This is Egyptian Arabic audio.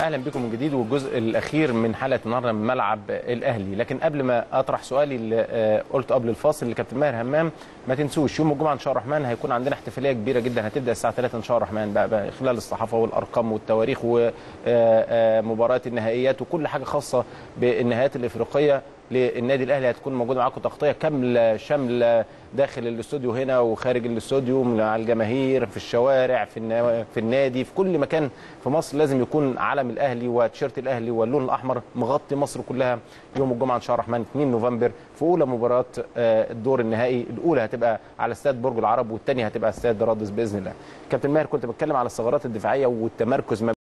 اهلا بكم من جديد والجزء الاخير من حلقه النهارده من ملعب الاهلي لكن قبل ما اطرح سؤالي اللي آه، قلته قبل الفاصل لكابتن ماهر همام ما تنسوش يوم الجمعه ان شاء الله الرحمن هيكون عندنا احتفاليه كبيره جدا هتبدا الساعه 3 ان شاء الله الرحمن بقى, بقى خلال الصحافه والارقام والتواريخ ومباريات النهائيات وكل حاجه خاصه بالنهائيات الافريقيه للنادي الاهلي هتكون موجوده معاكم تغطيه كامله شامله داخل الاستوديو هنا وخارج الاستوديو مع الجماهير في الشوارع في النا- في النادي في كل مكان في مصر لازم يكون علم الاهلي وتيشيرت الاهلي واللون الاحمر مغطي مصر كلها يوم الجمعه ان شاء الله الرحمن 2 نوفمبر في اولى مباراه آه، الدور النهائي الاولى هتبقى على استاد برج العرب والثانيه هتبقى استاد رادس باذن الله كابتن ماهر كنت بتكلم على الثغرات الدفاعيه والتمركز ما